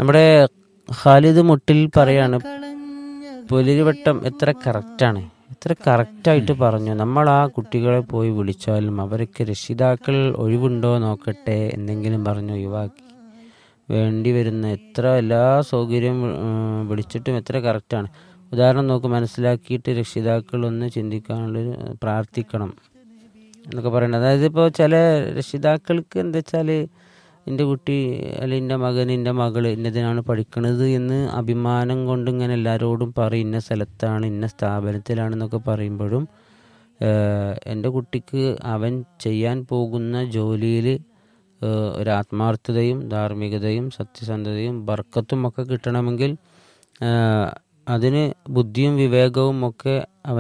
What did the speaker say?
നമ്മുടെ ഖാലിദ് മുട്ടിൽ പറയാണ് പുലരിവട്ടം എത്ര കറക്റ്റാണ് എത്ര കറക്റ്റായിട്ട് പറഞ്ഞു നമ്മൾ ആ കുട്ടികളെ പോയി വിളിച്ചാലും അവർക്ക് രക്ഷിതാക്കൾ ഒഴിവുണ്ടോ നോക്കട്ടെ എന്തെങ്കിലും പറഞ്ഞ് ഒഴിവാക്കി വേണ്ടി വരുന്ന എത്ര എല്ലാ സൗകര്യവും ഉം, വിളിച്ചിട്ടും എത്ര കറക്റ്റാണ് ഉദാഹരണം നോക്ക് മനസ്സിലാക്കിയിട്ട് രക്ഷിതാക്കൾ ഒന്ന് ചിന്തിക്കാനുള്ളൊരു പ്രാർത്ഥിക്കണം എന്നൊക്കെ പറയുന്നത് അതായത് ഇപ്പോൾ ചില രക്ഷിതാക്കൾക്ക് എന്താ വെച്ചാൽ എൻ്റെ കുട്ടി അല്ലെങ്കിൽ എൻ്റെ മകൻ എൻ്റെ മകൾ ഇന്നതിനാണ് പഠിക്കണത് എന്ന് അഭിമാനം കൊണ്ട് ഇങ്ങനെ എല്ലാവരോടും പറയും ഇന്ന സ്ഥലത്താണ് ഇന്ന സ്ഥാപനത്തിലാണെന്നൊക്കെ പറയുമ്പോഴും ഏഹ്, എൻ്റെ കുട്ടിക്ക് അവൻ ചെയ്യാൻ പോകുന്ന ജോലിയിൽ ഒരു ആത്മാർത്ഥതയും ധാർമ്മികതയും സത്യസന്ധതയും ബർക്കത്തും ഒക്കെ കിട്ടണമെങ്കിൽ ഏഹ്, അതിന് ബുദ്ധിയും വിവേകവും ഒക്കെ അവൻ